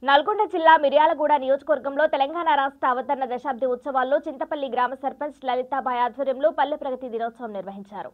నల్గొండ జిల్లా మిర్యాలగూడ నియోజకవర్గంలో తెలంగాణ రాష్ట్ర అవతరణ దశాబ్ది ఉత్సవాల్లో చింతపల్లి గ్రామ సర్పంచ్ లలితాబాయ్ ఆధ్వర్యంలో పల్లె ప్రగతి దినోత్సవం నిర్వహించారు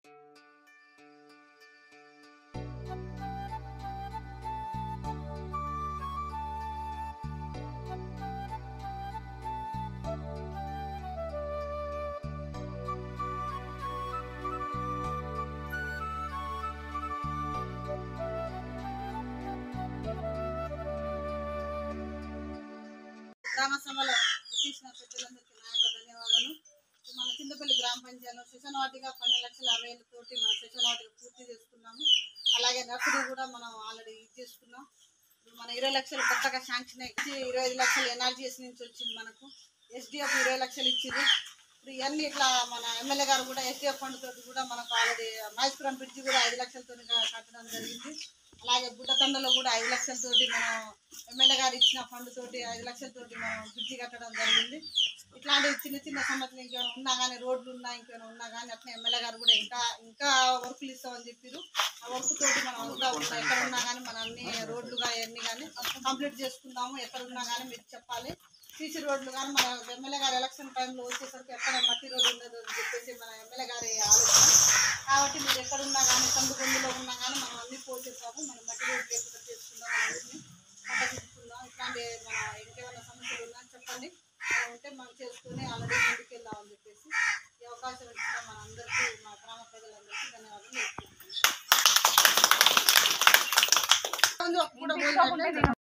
గ్రామ సభలో తీసిన పెద్దలందరికీ నా యొక్క ధన్యవాదాలు మన కిందపల్లి గ్రామ పంచాయతీలో సెషన్ వాటిగా పన్నెండు లక్షల అరవై వేల తోటి మన సెషన్ వాటిగా పూర్తి చేసుకున్నాము అలాగే నర్సరీ కూడా మనం ఆల్రెడీ ఇది చేసుకున్నాం ఇప్పుడు మన ఇరవై లక్షలు కొత్తగా శాంక్షన్ అయ్యి ఇరవై ఐదు లక్షలు ఎన్ఆర్జీఎస్ నుంచి వచ్చింది మనకు ఎస్డిఎఫ్ ఇరవై లక్షలు ఇచ్చింది ఇప్పుడు ఇవన్నీ ఇట్లా మన ఎమ్మెల్యే గారు కూడా ఎస్డిఎఫ్ ఫండ్ తోటి కూడా మనకు ఆల్రెడీ మైస్పురం బ్రిడ్జి కూడా ఐదు లక్షలతో కట్టడం జరిగింది అలాగే బుడ్డతండలో కూడా ఐదు లక్షలతోటి మనం ఎమ్మెల్యే గారు ఇచ్చిన ఫండ్ తోటి ఐదు లక్షలతోటి మనం బ్రిడ్జి కట్టడం జరిగింది ఇట్లాంటి చిన్న చిన్న సమస్యలు ఇంకేమైనా ఉన్నా కానీ రోడ్లు ఉన్నా ఇంకేమైనా ఉన్నా కానీ అట్లా ఎమ్మెల్యే గారు కూడా ఇంకా ఇంకా వర్కులు ఇస్తామని చెప్పారు ఆ వర్క్ తోటి మనం అంతా ఉన్నా ఎక్కడ ఉన్నా కానీ మన అన్ని రోడ్లు కానీ అన్ని కానీ కంప్లీట్ చేసుకుందాము ఎక్కడ ఉన్నా కానీ మీరు చెప్పాలి సీసీ రోడ్లు కానీ మన ఎమ్మెల్యే గారు ఎలక్షన్ టైంలో వచ్చేసరికి ఎక్కడ మట్టి రోడ్డు ఉండదు అని చెప్పేసి మన ఎమ్మెల్యే గారి ఆలోచన కాబట్టి మీరు ఎక్కడ ఉన్నా కానీ సందు గొంతులో ఉన్నా కానీ మనం అన్ని పోసేస్తాము మనం మట్టి రోడ్డు లేకుండా చేసుకుందాం అన్నింటినీ పంట తీసుకుందాం ఇట్లాంటి మన ఇంకేమైనా సమస్యలు ఉన్నా చెప్పండి మనం ఉంటే మనం చేసుకుని ఆల్రెడీ ముందుకు వెళ్దామని చెప్పేసి ఈ అవకాశం ఇచ్చిన మన అందరికీ మా గ్రామ ప్రజలందరికీ ధన్యవాదాలు తెలుపుతున్నాను. కూడా పోయినట్లే